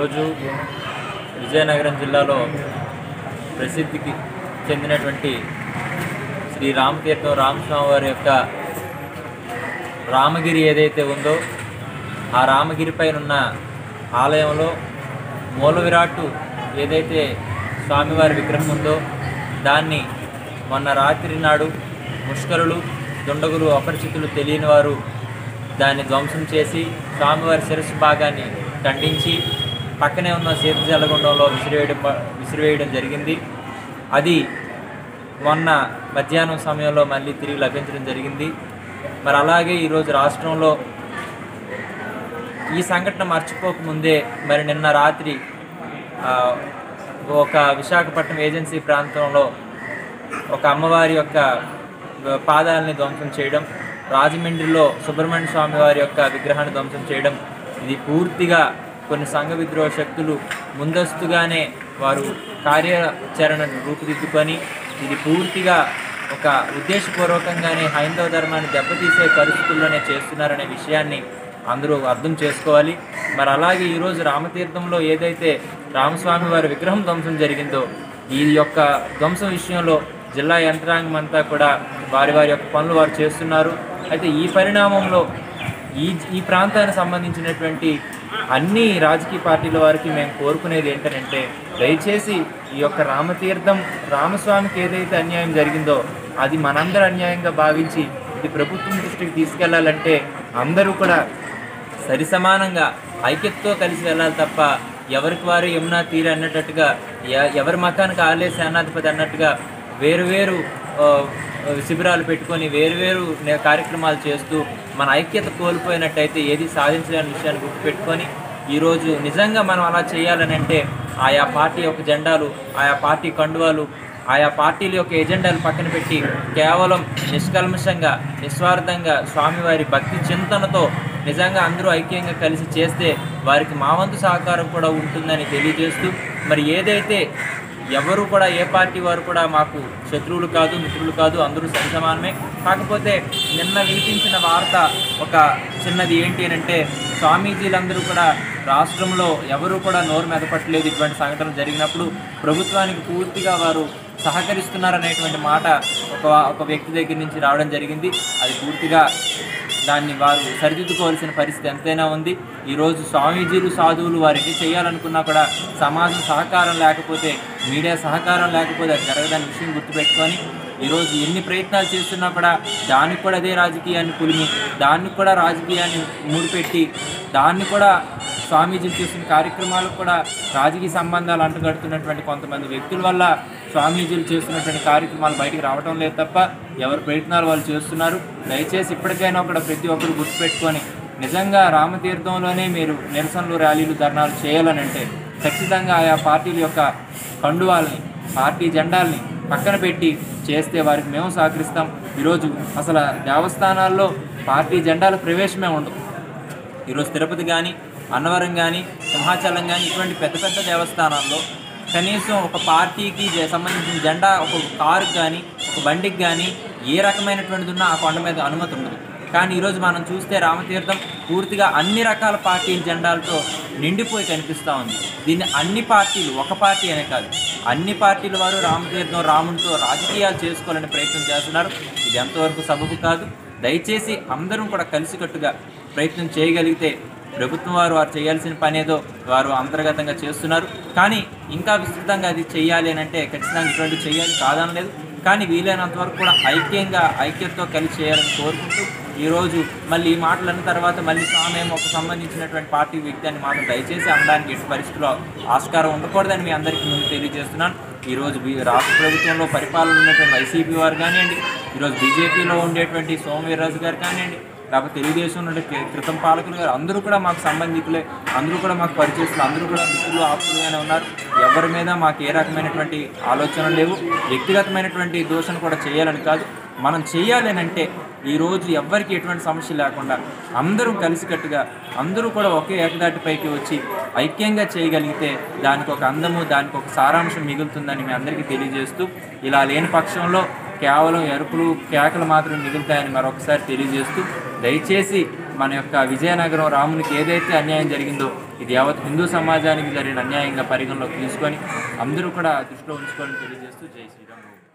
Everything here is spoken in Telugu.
ఈరోజు విజయనగరం జిల్లాలో ప్రసిద్ధికి చెందినటువంటి శ్రీ రామతీర్థం రామస్వామి వారి యొక్క రామగిరి ఏదైతే ఉందో ఆ రామగిరి పైన ఉన్న ఆలయంలో మూల విరాట్టు ఏదైతే స్వామివారి విగ్రహం ఉందో దాన్ని మొన్న రాత్రి నాడు ముష్కరులు దుండగులు అపరిచితులు తెలియని వారు దాన్ని ధ్వంసం చేసి స్వామివారి శిరస్సు భాగాన్ని ఖండించి పక్కనే ఉన్న సీత జలగుండంలో విసిరివేయడం విసిరివేయడం జరిగింది అది మొన్న మధ్యాహ్నం సమయంలో మళ్ళీ తిరిగి లభించడం జరిగింది మరి అలాగే ఈరోజు రాష్ట్రంలో ఈ సంఘటన మర్చిపోకముందే మరి నిన్న రాత్రి ఆ, ఒక విశాఖపట్నం ఏజెన్సీ ప్రాంతంలో ఒక అమ్మవారి యొక్క పాదాలని ధ్వంసం చేయడం రాజమండ్రిలో సుబ్రహ్మణ్య స్వామి వారి యొక్క విగ్రహాన్ని ధ్వంసం చేయడం ఇది పూర్తిగా కొన్ని సంఘ విద్రోహ శక్తులు ముందస్తుగానే వారు కార్యాచరణను రూపుదిద్దుకొని ఇది పూర్తిగా ఒక ఉద్దేశపూర్వకంగానే హైందవ ధర్మాన్ని దెబ్బతీసే పరిస్థితుల్లోనే చేస్తున్నారనే విషయాన్ని అందరూ అర్థం చేసుకోవాలి మరి అలాగే ఈరోజు రామతీర్థంలో ఏదైతే రామస్వామి వారి విగ్రహం ధ్వంసం జరిగిందో ఈ యొక్క ధ్వంసం విషయంలో జిల్లా యంత్రాంగం అంతా కూడా వారి వారి యొక్క పనులు వారు చేస్తున్నారు అయితే ఈ పరిణామంలో ఈ ఈ ప్రాంతానికి సంబంధించినటువంటి అన్ని రాజకీయ పార్టీల వారికి మేము కోరుకునేది ఏంటంటే దయచేసి ఈ యొక్క రామతీర్థం రామస్వామికి ఏదైతే అన్యాయం జరిగిందో అది మనందరి అన్యాయంగా భావించి ఇది ప్రభుత్వం దృష్టికి తీసుకెళ్లాలంటే అందరూ కూడా సరి సమానంగా ఐక్యతతో కలిసి వెళ్ళాలి తప్ప ఎవరికి వారు యమునా తీరు అన్నట్టుగా ఎ- ఎవరి మతానికి ఆలే సేనాధిపతి అన్నట్టుగా వేరు వేరు ఆ, శిబిరాలు పెట్టుకొని వేరు వేరు నే- కార్యక్రమాలు చేస్తూ మన ఐక్యత కోల్పోయినట్టయితే ఏది సాధించలేని విషయాన్ని గుర్తుపెట్టుకొని ఈరోజు నిజంగా మనం అలా చేయాలని అంటే ఆయా పార్టీ యొక్క జెండాలు ఆయా పార్టీ కండువాలు ఆయా పార్టీల యొక్క ఎజెండాలు పక్కన పెట్టి కేవలం నిష్కల్మషంగా నిస్వార్థంగా స్వామివారి భక్తి చింతనతో నిజంగా అందరూ ఐక్యంగా కలిసి చేస్తే వారికి మా వంతు సహకారం కూడా ఉంటుందని తెలియజేస్తూ మరి ఏదైతే ఎవరు కూడా ఏ పార్టీ వారు కూడా మాకు శత్రువులు కాదు మిత్రులు కాదు అందరూ సమానమే కాకపోతే నిన్న వినిపించిన వార్త ఒక చిన్నది ఏంటి అని అంటే స్వామీజీలందరూ కూడా రాష్ట్రంలో ఎవరు కూడా నోరు మెదపట్లేదు ఇటువంటి సంఘటనలు జరిగినప్పుడు ప్రభుత్వానికి పూర్తిగా వారు సహకరిస్తున్నారనేటువంటి మాట ఒక ఒక వ్యక్తి దగ్గర నుంచి రావడం జరిగింది అది పూర్తిగా దాన్ని వారు సరిదిద్దుకోవాల్సిన పరిస్థితి ఎంతైనా ఉంది ఈరోజు స్వామీజీలు సాధువులు వారికి చేయాలనుకున్నా కూడా సమాజం సహకారం లేకపోతే మీడియా సహకారం లేకపోతే అది జరగదని విషయం గుర్తుపెట్టుకొని ఈరోజు ఎన్ని ప్రయత్నాలు చేస్తున్నా కూడా దానికి కూడా అదే రాజకీయాన్ని పులిమి దాన్ని కూడా రాజకీయాన్ని ముడిపెట్టి దాన్ని కూడా స్వామీజీలు చేసిన కార్యక్రమాలకు కూడా రాజకీయ సంబంధాలు అంటుగడుతున్నటువంటి కొంతమంది వ్యక్తుల వల్ల స్వామీజీలు చేస్తున్నటువంటి కార్యక్రమాలు బయటికి రావడం లేదు తప్ప ఎవరి ప్రయత్నాలు వాళ్ళు చేస్తున్నారు దయచేసి ఇప్పటికైనా కూడా ప్రతి ఒక్కరు గుర్తుపెట్టుకొని నిజంగా రామతీర్థంలోనే మీరు నిరసనలు ర్యాలీలు ధర్నాలు చేయాలనంటే ఖచ్చితంగా ఆయా పార్టీల యొక్క కండువాల్ని పార్టీ జెండాల్ని పక్కన పెట్టి చేస్తే వారికి మేము సహకరిస్తాం ఈరోజు అసలు దేవస్థానాల్లో పార్టీ జెండాల ప్రవేశమే ఉండదు ఈరోజు తిరుపతి కానీ అన్నవరం కానీ సింహాచలం కానీ ఇటువంటి పెద్ద పెద్ద దేవస్థానాల్లో కనీసం ఒక పార్టీకి జ- సంబంధించిన జెండా ఒక కారుకి కానీ ఒక బండికి కానీ ఏ రకమైనటువంటిది ఉన్నా ఆ కొండ మీద అనుమతి ఉండదు కానీ ఈరోజు మనం చూస్తే రామతీర్థం పూర్తిగా అన్ని రకాల పార్టీల జెండాలతో నిండిపోయి కనిపిస్తూ ఉంది దీన్ని అన్ని పార్టీలు ఒక పార్టీ అనే కాదు అన్ని పార్టీల వారు రామతీర్థం రామునితో రాజకీయాలు చేసుకోవాలని ప్రయత్నం చేస్తున్నారు ఇది ఎంతవరకు సబబు కాదు దయచేసి అందరం కూడా కలిసికట్టుగా ప్రయత్నం చేయగలిగితే ప్రభుత్వం వారు వారు చేయాల్సిన పని ఏదో వారు అంతర్గతంగా చేస్తున్నారు కానీ ఇంకా విస్తృతంగా అది చేయాలి అని అంటే ఖచ్చితంగా ఇటువంటి చేయాలి కాదనలేదు కానీ వీలైనంత వరకు కూడా ఐక్యంగా ఐక్యతతో కలిసి చేయాలని కోరుకుంటూ ఈరోజు మళ్ళీ ఈ మాటలు అన్న తర్వాత మళ్ళీ స్వామి ఒక సంబంధించినటువంటి పార్టీ వ్యక్తి అని మాత్రం దయచేసి అనడానికి ఎట్టి పరిస్థితుల్లో ఆస్కారం ఉండకూడదని మీ అందరికీ ముందు తెలియజేస్తున్నాను ఈరోజు బీ రాష్ట్ర ప్రభుత్వంలో పరిపాలన ఉన్నటువంటి వైసీపీ వారు కానివ్వండి ఈరోజు బీజేపీలో ఉండేటువంటి సోమవీర్రాజు గారు కానివ్వండి లేకపోతే తెలుగుదేశం నుండి క్రితం పాలకులు గారు అందరూ కూడా మాకు సంబంధికులే అందరూ కూడా మాకు పరిచయస్తులు అందరూ కూడా మిత్రులు ఆప్తులుగానే ఉన్నారు ఎవరి మీద మాకు ఏ రకమైనటువంటి ఆలోచనలు లేవు వ్యక్తిగతమైనటువంటి దోషణ కూడా చేయాలని కాదు మనం చేయాలి అని అంటే ఈరోజు ఎవ్వరికి ఎటువంటి సమస్య లేకుండా అందరూ కలిసికట్టుగా అందరూ కూడా ఒకే ఏకదాటిపైకి వచ్చి ఐక్యంగా చేయగలిగితే దానికి ఒక అందము దానికి ఒక సారాంశం మిగులుతుందని మీ అందరికీ తెలియజేస్తూ ఇలా లేని పక్షంలో కేవలం ఎరుపులు కేకలు మాత్రం మిగులుతాయని మరొకసారి తెలియజేస్తూ దయచేసి మన యొక్క విజయనగరం రామునికి ఏదైతే అన్యాయం జరిగిందో ఇది యావత్ హిందూ సమాజానికి జరిగిన అన్యాయంగా పరిగణలోకి తీసుకొని అందరూ కూడా దృష్టిలో ఉంచుకోవాలని తెలియజేస్తూ జై శ్రీరామ్